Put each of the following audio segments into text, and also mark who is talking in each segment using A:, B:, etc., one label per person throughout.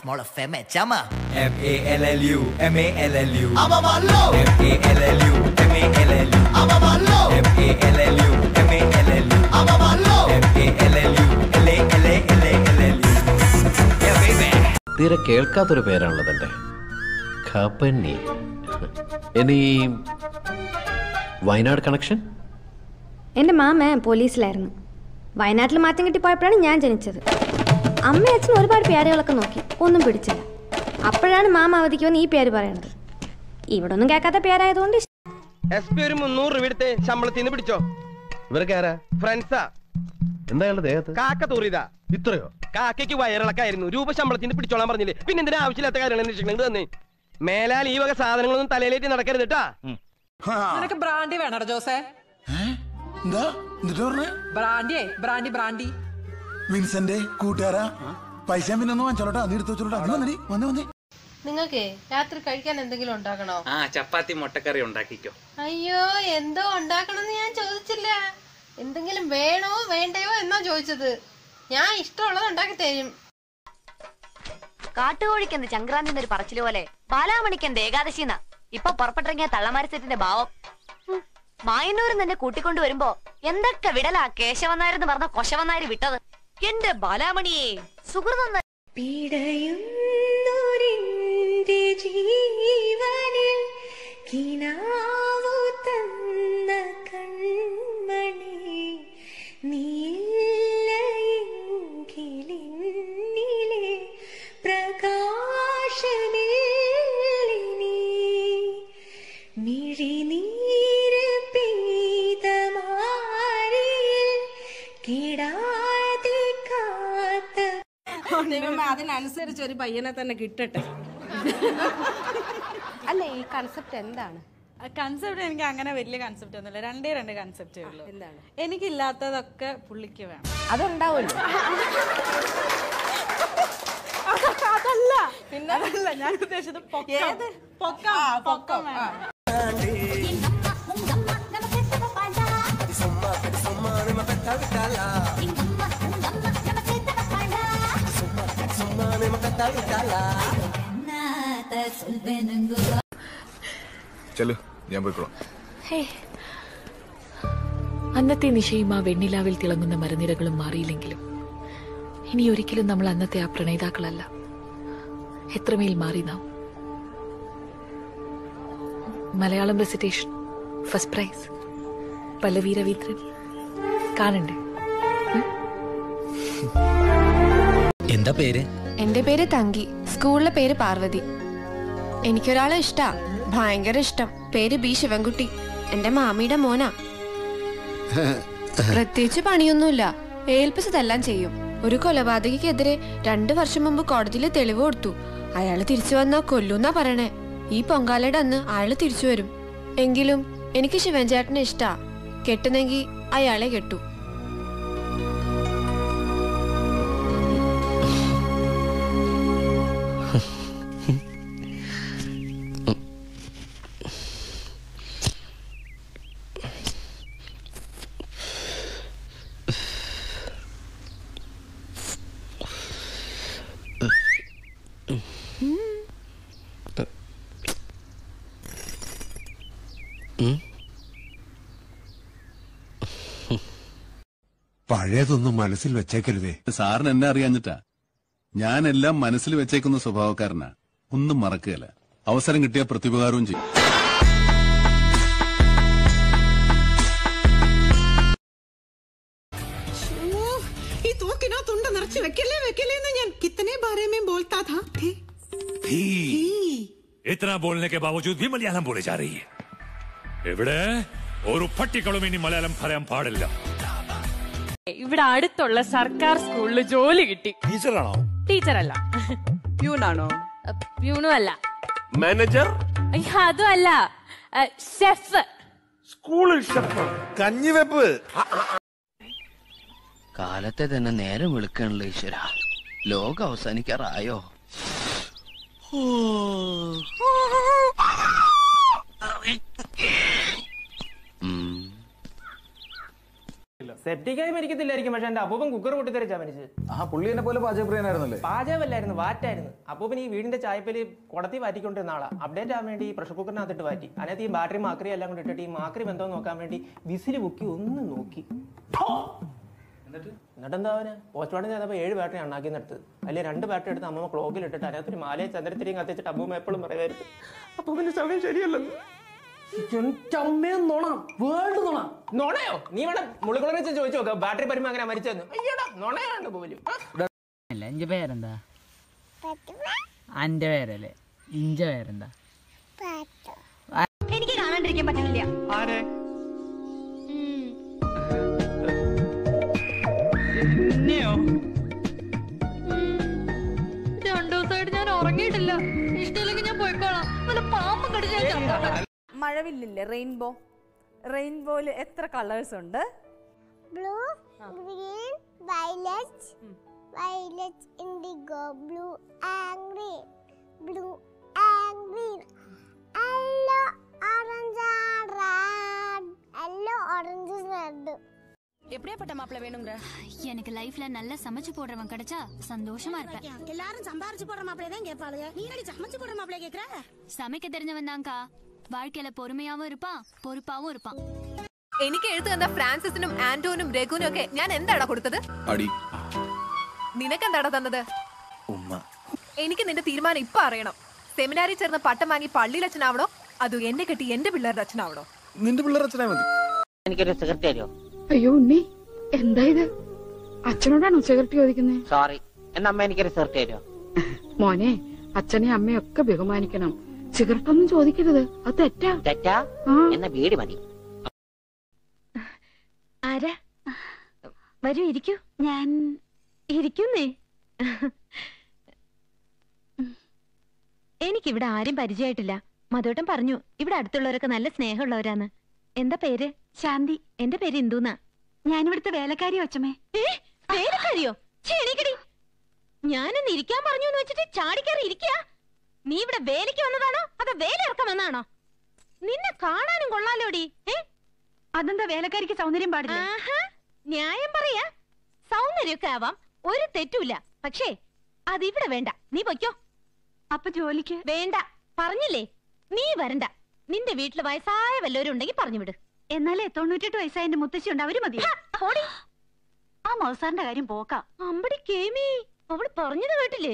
A: മോളെ ഫെമ ചമ
B: M A L L U M A L L U
A: അമമല്ലോ
B: M A L L U M A L L U
A: അമമല്ലോ
B: M A L L U M A L L U
A: അമമല്ലോ
B: M A L L U L A L A L A L L U Yeah baby
C: തീരെ കേൾക്കാത്തൊരു പേരാണല്ലോ തൻ്റെ ഖപ്പന്നി ഇനി Wayanad connection
D: എൻ്റെ മാമ പോലീസിലായിരുന്നു വയനാട്ടിൽ മാറ്റം കിട്ടിപ്പോയപ്പോഴാണ് ഞാൻ ജനിച്ചത് അമ്മ അച്ഛൻ ഒരുപാട് പേരുകളൊക്കെ നോക്കി ഒന്നും പിടിച്ചില്ല അപ്പോഴാണ് മാമ അവധിക്ക് വന്ന് ഈ പേര് പറയണത് ഇവിടെ ഒന്നും കേൾക്കാത്ത പേരായതുകൊണ്ട് ഇഷ്ടം.
E: എസ് പി ഒരു മുന്നൂറ് രൂപ എടുത്ത് ശമ്പളത്തിൽ നിന്ന് പിടിച്ചോ
C: ഇവരൊക്കെ ആരാ
E: ഫ്രണ്ട്സാ
C: എന്താ അയാളുടെ ദേഹത്ത്
E: കാക്ക തൂറിയതാ
C: ഇത്രയോ
E: കാക്കയ്ക്ക് വയറിളക്കായിരുന്നു രൂപ ശമ്പളത്തിൽ നിന്ന് പിടിച്ചോളാൻ പറഞ്ഞില്ലേ പിന്നെ എന്തിനാ ആവശ്യമില്ലാത്ത കാര്യങ്ങൾ അന്വേഷിക്കണം തന്നെ മേലാൽ ഈ വക സാധനങ്ങളൊന്നും തലയിലേറ്റ് നടക്കരുത് കേട്ടാ
F: നിനക്ക് ബ്രാൻഡി വേണോ ജോസേ
G: എന്താ എന്നിട്ട് പറഞ്ഞേ
F: ബ്രാൻഡിയേ ബ്രാൻഡി ബ്രാൻഡി
G: വിൻസെന്റ് കൂട്ടുകാരാ പൈസ പിന്നെ ഒന്ന് വാങ്ങിച്ചോളട്ടാ നീ എടുത്തു വെച്ചോളട്ടാ നീ വന്നേ വന്നേ വന്നേ
H: നിങ്ങൾക്കേ രാത്രി കഴിക്കാൻ എന്തെങ്കിലും ഉണ്ടാക്കണോ
I: ആ ചപ്പാത്തി മുട്ടക്കറി ഉണ്ടാക്കിക്കോ
H: അയ്യോ എന്തോ ഉണ്ടാക്കണമെന്ന് ഞാൻ ചോദിച്ചില്ല എന്തെങ്കിലും വേണോ വേണ്ടയോ എന്നാ ചോദിച്ചത് ഞാൻ ഇഷ്ടമുള്ളത് ഉണ്ടാക്കി തരും
J: കാട്ടുകോഴിക്കെന്ത് ചങ്ക്രാന്തി എന്നൊരു പറച്ചില് പോലെ ബാലാമണിക്കെന്ത് ഏകാദശിന്ന ഇപ്പൊ പുറപ്പെട്ടിറങ്ങിയ തള്ളമാരി സെറ്റിന്റെ ഭാവം ഹും, മായന്നൂരിൽ നിന്ന് കൂട്ടിക്കൊണ്ടു വരുമ്പോ എന്തൊക്കെ വിടലാ കേശവന്നാരെന്ന് പറഞ്ഞ കൊശവന്നാര് വിട്ടത് എന്റെ ബാലാമണിയെ സുഹൃതം
D: പിടയുന്നൊരിന്റെ ജീവനിൽ കിനാവു തന്ന കൺമണി നീലയെങ്കിലിന്നിലെ പ്രകാശമില്ലിനി മിഴിനീര് പെയ്ത മാറിയിൽ കിടാതെ കാത്ത
H: അതിനനുസരിച്ച് ഒരു പയ്യനെ തന്നെ കിട്ടട്ടെ അല്ല ഈ കൺസെപ്റ്റ് എന്താണ്
F: കൺസെപ്റ്റ് എനിക്ക് അങ്ങനെ വലിയ കൺസെപ്റ്റ് ഒന്നുമില്ല രണ്ടേ രണ്ട് കൺസെപ്റ്റേ ഉള്ളൂ എന്താണ് എനിക്കില്ലാത്തതൊക്കെ പുള്ളിക്ക് വേണം
H: അതുണ്ടാവുമല്ലോ
F: അതല്ല പിന്നെ അതല്ല ഞാൻ ഉദ്ദേശിച്ചത് പൊക്കം പൊക്കം പൊക്കം വേണം
G: ചെല്ലു ഞാൻ പോയിക്കോളാം
K: അന്നത്തെ നിശയും ആ വെണ്ണിലാവിൽ തിളങ്ങുന്ന മരനിരകളും മാറിയില്ലെങ്കിലും ഇനി ഒരിക്കലും നമ്മൾ അന്നത്തെ ആ പ്രണയിതാക്കളല്ല എത്രമേൽ മാറി നാം Malayalam recitation first prize Pallavi Raveendran കാണണ്ടേ
B: എന്താ പേര്
H: എന്റെ പേര് തങ്കി സ്കൂളിലെ പേര് പാർവതി എനിക്കൊരാളെ ഇഷ്ടാ ഭയങ്കര ഇഷ്ടം പേര് ബി ശിവൻകുട്ടി എന്റെ മാമിയുടെ മോനാ പ്രത്യേകിച്ച് പണിയൊന്നുമില്ല ഏൽപ്പിച്ചതെല്ലാം ചെയ്യും ഒരു കൊലപാതകയ്ക്കെതിരെ രണ്ടു വർഷം മുമ്പ് കോടതിയിൽ തെളിവ് കൊടുത്തു അയാള് തിരിച്ചു വന്നാ കൊല്ലൂന്നാ പറയണേ ഈ പൊങ്കാലയുടെ അന്ന് അയാള് തിരിച്ചു വരും എങ്കിലും എനിക്ക് ശിവൻചേട്ടനെ ഇഷ്ടാ കെട്ടുന്നെങ്കി അയാളെ കെട്ടു
G: പഴയതൊന്നും മനസ്സിൽ വെച്ചേക്കരുതേ
L: സാറിന് എന്നെ അറിയാഞ്ഞിട്ടാ ഞാനെല്ലാം മനസ്സിൽ വെച്ചേക്കുന്ന സ്വഭാവക്കാരനാ ഒന്നും മറക്കുകയില്ല അവസരം കിട്ടിയ പ്രത്യുപകാരവും ചെയ്യും
F: ഈ തോക്കിനോ തുണ്ട നിറച്ച് വെക്കല്ലേ വെക്കല്ലേ എന്ന് ഞാൻ കിത്തനെ ബാരേ में बोलता था थे
I: इतना बोलने के बावजूद भी मलयालम बोले जा रही है എവിടെ ഒരു പട്ടിക്കളും ഇനി മലയാളം പറയാൻ പാടില്ല
F: ഇവിടെ അടുത്തുള്ള സർക്കാർ സ്കൂളിൽ ജോലി കിട്ടി
I: ടീച്ചറാണോ
F: ടീച്ചറല്ല പ്യൂണാണോ പ്യൂണും അല്ല
I: മാനേജർ
F: അയ്യോ, അതും അല്ല ഷെഫ്
I: സ്കൂളിൽ ഷെഫ്
L: കഞ്ഞിവെപ്പ്
A: കാലത്തെ തന്നെ നേരം വിളിക്കണല്ലോ ഈശ്വര ലോകം അവസാനിക്കാറായോ
M: സെപ്റ്റിക്കായി മരിക്കത്തില്ലായിരിക്കും പക്ഷെ എന്റെ അപ്പൂപ്പൻ കുക്കർ പൊട്ടിത്തെറിച്ചാ മരിച്ചത്
N: ആ പുള്ളി എന്നെ പോലെ പാചകപ്രിയനായിരുന്നല്ലേ
M: പാചകമല്ലായിരുന്നു വാറ്റായിരുന്നു അപ്പൂപ്പൻ ഈ വീടിന്റെ ചായപ്പല് കുടത്തി വാറ്റിക്കൊണ്ടിരുന്ന ആളാ അപ്ഡേറ്റ് ആവാൻ വേണ്ടി പ്രഷർ കുക്കറിനകത്തിട്ട് വാറ്റി അതിനകത്ത് ഈ ബാറ്ററി മാക്രി എല്ലാം കൂടി ഇട്ടിട്ട് ഈ മാക്രി ബന്ധം നോക്കാൻ വേണ്ടി വിസിൽ പൊക്കി ഒന്ന് നോക്കി എന്നിട്ട് എന്താ അവന് പോസ്റ്റ്മോർട്ടം ചെയ്തപ്പോൾ ഏഴ് ബാറ്ററി അണ്ണാക്കി എടുത്തത് അതിൽ രണ്ട് ബാറ്ററി എടുത്ത് അമ്മ ക്ലോക്കിൽ ഇട്ടിട്ട് അതിനകത്തൊരു മാലയെ ചന്ദ്രത്തിരിയും കത്തിച്ചിട്ട് അമ്മൂമ്മ എപ്പോഴും പറയുമായിരുന്നു അപ്പൊ പിന്നെ സമയം ശരിയല്ലെന്ന് നോണയോ നീ വേണം മുള്ളിക്കുളനെ വെച്ച് ചോദിച്ചു നോക്കാം ബാറ്ററി പരുമ്പോ അങ്ങനെ മരിച്ചെന്ന് അയ്യടാ നോണയാണ്ട് പോലും
O: അല്ല ഇഞ്ച പേരെന്താ അന്റെ പേരല്ലേ ഇഞ്ച പേരെന്താ
J: എനിക്ക് കാണാണ്ടിരിക്കാൻ പറ്റുന്നില്ല
E: ആരെ
J: രണ്ടു ദിവസമായിട്ട് ഞാൻ ഉറങ്ങിയിട്ടില്ല ഇഷ്ടമില്ലെങ്കിൽ ഞാൻ പോയിക്കോളാം വല്ല പാമ്പും കടിച്ചാൽ
P: മഴവില്ലില്ലേ റെയിൻബോ റെയിൻബോയിൽ എത്ര കളേഴ്സ് ഉണ്ട്
Q: blue green violet violet indigo blue and green blue and green yellow orange red yellow orange red
R: எப்படியாப்பட்ட மாப்பிள்ள வேணுங்கிற எனக்கு லைஃப்ல நல்லா சமைச்சு போடுறவன் கிடைச்சா சந்தோஷமா இருப்பேன் எல்லாரும் சம்பாரிச்சு போடுற மாப்பிளைய தான் கேட்பாளுங்க நீ நடி சமைச்சு போடுற மாப்பிளைய கேக்குற சமைக்க தெரிஞ்சவன் தான்க்கா வாழ்க்கையில பொறுமையாவும் இருப்பான் பொறுப்பாவும் இருப்பான்
H: എനിക്ക് എഴുത്ത് തന്ന ഫ്രാൻസിസിനും ആന്റോനും രഘുനും ഒക്കെ ഞാൻ എന്താടാ കൊടുത്തത്
N: അടി
H: നിനക്കെന്താടാ തന്നത്
N: ഉമ്മ
H: എനിക്ക് നിന്റെ തീരുമാനം ഇപ്പൊ അറിയണം സെമിനാരിൽ ചേർന്ന് പട്ടം വാങ്ങി പള്ളിയിൽ അച്ഛനാവണോ അതോ എന്നെ കെട്ടി എന്റെ പിള്ളേരുടെ അച്ഛനാവണോ
N: നിന്റെ പിള്ളേർ അച്ഛനാ മതി
S: എനിക്കൊരു സിഗരറ്റ് തരുമോ
T: അയ്യോ ഉണ്ണി എന്താ ഇത് അച്ഛനോടാണോ സിഗരറ്റ് ചോദിക്കുന്നത്
S: സോറി എന്നാ അമ്മ എനിക്കൊരു സിഗരറ്റ് തരുമോ
T: മോനെ അച്ഛനെ അമ്മയും ഒക്കെ ബഹുമാനിക്കണം സിഗരറ്റ് ഒന്നും ചോദിക്കരുത് അത് തെറ്റാ
S: തെറ്റാ
T: ആ.
S: എന്നാ വീട് മതി
D: ആരാ വരൂ ഇരിക്കൂ ഞാൻ ഇരിക്കുന്നേ എനിക്കിവിടെ ആരും പരിചയമായിട്ടില്ല മധുവട്ടം പറഞ്ഞു ഇവിടെ അടുത്തുള്ളവരൊക്കെ നല്ല സ്നേഹമുള്ളവരാന്ന് എന്താ പേര് ശാന്തി എന്റെ പേര് ഇന്ദുന്നാ ഞാനിവിടുത്തെ വേലക്കാരി അച്ഛമ്മേ വേലക്കാരിയോ ചെണിക്കടി ഞാനൊന്ന് ഇരിക്കാൻ പറഞ്ഞു എന്ന് വെച്ചിട്ട് ചാടിക്കറി ഇരിക്കുക നീ ഇവിടെ വേലയ്ക്ക് വന്നതാണോ അതോ വേല ഇറക്കാൻ വന്നതാണോ നിന്നെ കാണാനും കൊള്ളാലോടി ഏ അതെന്താ വേലക്കാരിക്ക് സൗന്ദര്യം പാടില്ല ന്യായം പറയാ സൗന്ദര്യമൊക്കെ ആവാം ഒരു തെറ്റുമില്ല പക്ഷേ അതിവിടെ വേണ്ട നീ പൊയ്ക്കോ അപ്പൊ ജോലിക്ക് വേണ്ട പറഞ്ഞില്ലേ നീ വരണ്ട നിന്റെ വീട്ടില് വയസ്സായ വല്ലവരും ഉണ്ടെങ്കിൽ പറഞ്ഞു വിട് എന്നാലേ തൊണ്ണൂറ്റെട്ട് വയസ്സായ എന്റെ മുത്തശ്ശി ഉണ്ട് അവര് മതി ആ മൗസാറിന്റെ കാര്യം പോക്കാം അമ്പടി കേമി അവള് പറഞ്ഞത് കേട്ടില്ലേ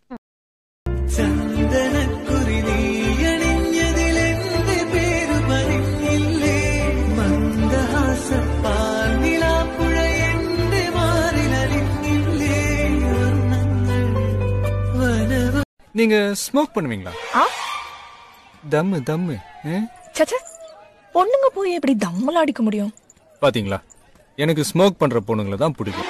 B: ചന്ദനക്കുറി നീയണിഞ്ഞതിലെന്റെ പേര് പറഞ്ഞില്ലേ മന്ദഹാസപ്പാൽ നിലാപ്പുഴ എന്റെ മാറിലറിഞ്ഞില്ലേ വർണ്ണങ്ങൾ വനവ
U: நீங்க ஸ்மோக் பண்ணுவீங்களா தம்மு தம்மு ஆ?
V: சச்சா பொண்ணுங்க போய் எப்படி தம்மலாம் அடிக்க முடியும்
U: பாத்தீங்களா எனக்கு ஸ்மோக் பண்ற பொண்ணுங்களை தான் பிடிக்கும்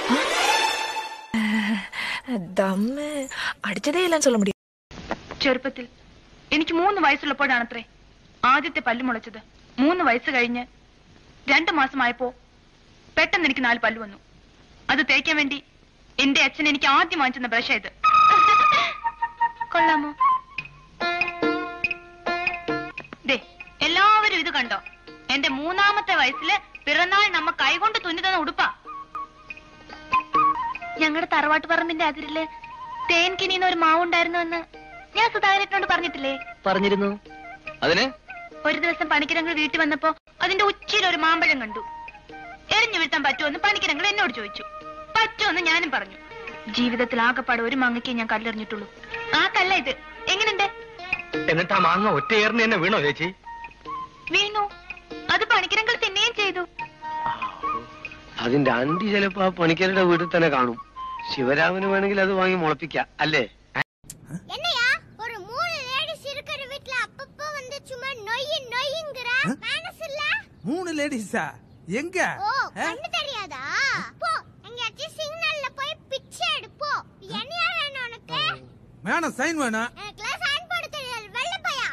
V: ദമ്മ് അടിച്ചതേ എല്ലാം சொல்ல முடியும்
W: ചെറുപ്പത്തിൽ എനിക്ക് മൂന്ന് വയസ്സുള്ളപ്പോഴാണത്രേ ആദ്യത്തെ പല്ല് മുളച്ചത് മൂന്ന് വയസ്സ് കഴിഞ്ഞ് രണ്ടു മാസമായപ്പോ പെട്ടെന്ന് എനിക്ക് നാല് പല്ല് വന്നു അത് തേക്കാൻ വേണ്ടി എന്റെ അച്ഛൻ എനിക്ക് ആദ്യം വാങ്ങിച്ചെന്ന ബ്രഷ ഇത് കൊള്ളാമോ ദേ എല്ലാവരും ഇത് കണ്ടോ എന്റെ മൂന്നാമത്തെ വയസ്സില് പിറന്നാൾ നമ്മ കൈകൊണ്ട് തുന്നി തന്ന ഉടുപ്പാ ഞങ്ങളുടെ തറവാട്ട് പറമ്പിന്റെ അതിരില് തേൻ കിനിയുന്ന ഒരു മാവുണ്ടായിരുന്നു എന്ന് ഞാൻ സുധാകരനോട് പറഞ്ഞിട്ടില്ലേ
E: പറഞ്ഞിരുന്നു അതിന്
W: ഒരു ദിവസം പണിക്കിരങ്ങൾ വീട്ടിൽ വന്നപ്പോ അതിന്റെ ഉച്ചയിൽ ഒരു മാമ്പഴം കണ്ടു എറിഞ്ഞു വീഴ്ത്താൻ പറ്റുമെന്ന് പണിക്കിരങ്ങൾ എന്നോട് ചോദിച്ചു പറ്റുമെന്ന് ഞാനും പറഞ്ഞു ജീവിതത്തിൽ ആകെപ്പാടെ ഒരു മങ്ങയ്ക്ക് ഞാൻ കല്ലെറിഞ്ഞിട്ടുള്ളൂ ആ കല്ല ഇത് എങ്ങനെയുണ്ട്
E: എന്നിട്ട് ആ മാങ്ങ ഒറ്റയേറിന് തന്നെ വീണോ ചേച്ചി
W: വീണു അത് പണിക്കിരങ്ങൾ തിന്നുകയും ചെയ്തു
E: അതിന്റെ അണ്ടി ചിലപ്പോ ആ പണിക്കരുടെ വീട്ടിൽ തന്നെ കാണും ശിവരാമന് വേണമെങ്കിൽ അത് വാങ്ങി മുളപ്പിക്കാം അല്ലേ
Q: என்னையா ஒரு மூணு லேடிஸ் இருக்கிற வீட்ல அப்பப்ப வந்து சும்மா நொய்யு நொய்யுங்கிற மனசு இல்ல
B: மூணு லேடிஸா எங்க
Q: ஓ கண்ணு தெரியாதா போ எங்கேயாச்சும் சிக்னல்ல போய் பிச்சை எடு போ என்னையா வேணும் உனக்கு
B: வேணாம் சைன் வேணாம்
Q: எனக்குலாம் சைன் போட தெரியாது வெள்ள பையா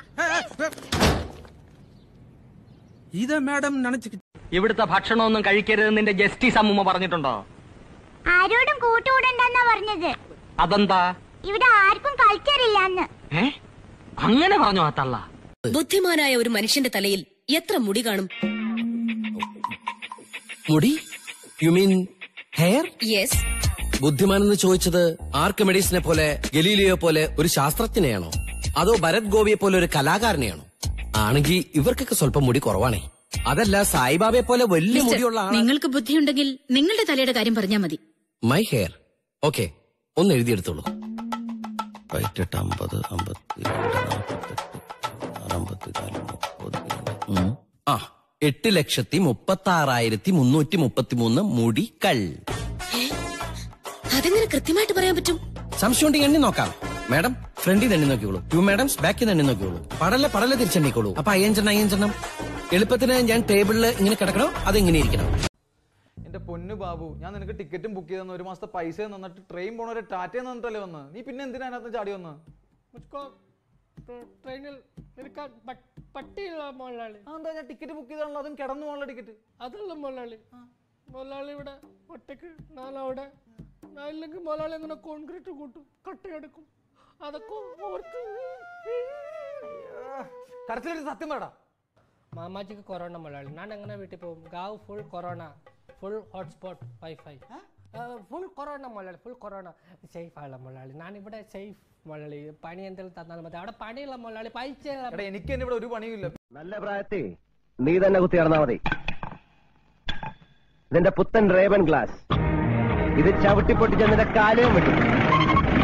B: ഇതാ മാഡം നനച്ചിട്ട്
E: ഇവിടുത്തെ ഭക്ഷണമൊന്നും കഴിക്കരുതെന്ന് നിന്റെ ജസ്റ്റിസ് അമ്മൂമ്മ പറഞ്ഞിട്ടുണ്ടോ
Q: ആരോടും കൂട്ടുകൂടണ്ടെന്നാ പറഞ്ഞത്
E: അതെന്താ
Q: ഇവിടെ ആർക്കും കൾച്ചർ ഇല്ലാന്ന്
E: ഏ അങ്ങനെ പറഞ്ഞു ആ തള്ള
X: ബുദ്ധിമാനായ ഒരു മനുഷ്യന്റെ തലയിൽ എത്ര മുടി കാണും
A: മുടി
C: യു മീൻ ഹെയർ
G: യെസ്
C: ബുദ്ധിമാൻ എന്ന് ചോദിച്ചത് ആർക്കിമെഡീസിനെ പോലെ ഗലീലിയോ പോലെ ഒരു ശാസ്ത്രജ്ഞനെയാണോ അതോ ഭരത് ഗോപിയെ പോലെ ഒരു കലാകാരനെയാണോ ആണെങ്കിൽ ഇവർക്കൊക്കെ സ്വല്പം മുടി കുറവാണേ അതല്ല സായിബാബയെ പോലെ വലിയ
G: മിസ്റ്റർ,
C: മുടിയുള്ള ആളാ
G: നിങ്ങൾക്ക് ബുദ്ധിയുണ്ടെങ്കിൽ നിങ്ങളുടെ തലയുടെ കാര്യം പറഞ്ഞാൽ മതി
C: മൈ ഹെയർ ഓക്കെ ഒന്ന് എഴുതിയെടുത്തോളൂ റൈറ്റ് എട്ട് അമ്പത് അമ്പത്തിരണ്ട് നാൽപ്പത്തെട്ട് അമ്പത്തിനാല് മുപ്പത് ഉം. ആ എട്ട് ലക്ഷത്തി മുപ്പത്തി ആറായിരത്തി മുന്നൂറ്റി മുപ്പത്തി മൂന്ന് മുടികൾ
G: അതെങ്ങനെ കൃത്യമായിട്ട് പറയാൻ പറ്റും
C: സംശയം ഉണ്ടെങ്കിൽ എണ്ണി നോക്കാം മാഡം ഫ്രണ്ടിൽ നിന്ന് എണ്ണി നോക്കിക്കോളൂ ടു മാഡംസ് ബാക്കിൽ നിന്ന് എണ്ണി നോക്കിക്കോളൂ പടല പടല തിരിച്ചെണ്ണിക്കോളൂ അപ്പൊ അയ്യഞ്ചെണ്ണം അയ്യഞ്ചെണ്ണം എളുപ്പത്തിന് ഞാൻ ടേബിളിൽ ഇങ്ങനെ കിടക്കണോ അത് ഇങ്ങനെ ഇരിക്കണം
N: എന്റെ പൊന്നു ബാബു ഞാൻ നിനക്ക് ടിക്കറ്റും ബുക്ക് ചെയ്തെന്ന് ഒരു മാസത്തെ പൈസ തന്നിട്ട് ട്രെയിൻ പോണ ഒരു ടാറ്റ തന്നിട്ടല്ലേ വന്ന് നീ പിന്നെ എന്തിനാ അതിനകത്ത് ചാടി വന്ന്
K: ട്രെയിനിൽ നിൽക്കാൻ പട്ടിയില്ല മുതലാളി
N: എന്താ ഞാൻ ടിക്കറ്റ് ബുക്ക് ചെയ്താണല്ലോ അതും കിടന്നു പോകാനുള്ള ടിക്കറ്റ്
K: അതല്ല മുതലാളി മുതലാളി ഇവിടെ ഒറ്റക്ക് ഞാനവിടെ ഞാൻ ഇല്ലെങ്കിൽ മുതലാളി അങ്ങനെ കോൺക്രീറ്റ് കൂട്ടും കട്ടയെടുക്കും അതൊക്കെ ഓർത്ത്
N: കരച്ചിലെടുത്ത് സത്യം വേടാ
K: മാമാജിക്ക് കൊറോണ മുതലാളി ഞാൻ എങ്ങനെ വീട്ടിൽ പോകും ഗാവ് full corona full hotspot wifi full corona മുതലാളി ഫുൾ കൊറോണ സേഫ് ആണല്ലോ മുതലാളി ഞാൻ ഇവിടെ സേഫ് മുതലാളി പണി എന്തെങ്കിലും തന്നാലും മതി അവിടെ പണിയുള്ള മുതലാളി പൈസ
N: എടാ എനിക്ക് തന്നെ ഇവിടെ ഒരു പണിയും
X: നല്ല പ്രായത്തിൽ നീ തന്നെ കുത്തി നടന്നാ മതി ഇതിന്റെ പുത്തൻ റേബൻ ഗ്ലാസ് ഇത് ചവിട്ടി പൊട്ടിച്ച് നിന്റെ കാലവും വെട്ടി